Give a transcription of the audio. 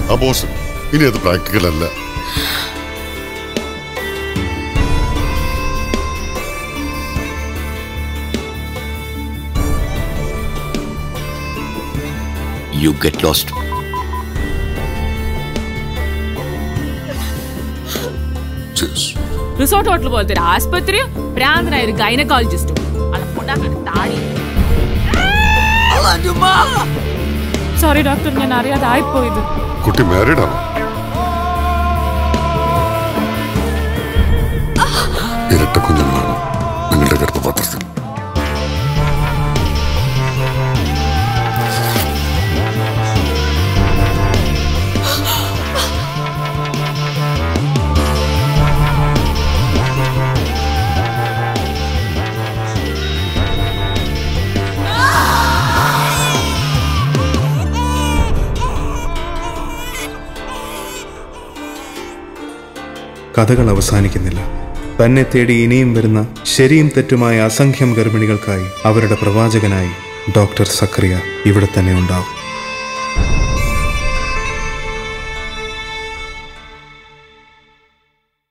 Abortion ഇനി അത് practical അല്ല you get lost Cheers. Resort hotel പോലത്തെ ഒരു ആസ്പത്രി ഭ്രാന്തനായ ഒരു ഗൈനക്കോളജിസ്റ്റും താടി സോറി ഡോക്ടർ ഞാൻ അറിയാതെ ആയിപ്പോയത് കുട്ടി മാരീഡ് ആണോ ഇരട്ട കുഞ്ഞുങ്ങളാണ് നിങ്ങളുടെ ഗർഭപാത്രത്തിൽ കഥകൾ അവസാനിക്കുന്നില്ല തന്നെ തേടി ഇനിയും വരുന്ന ശരിയും തെറ്റുമായ അസംഖ്യം ഗർഭിണികൾക്കായി അവരുടെ പ്രവാചകനായി ഡോക്ടർ സക്രിയ ഇവിടെ തന്നെ ഉണ്ടാവും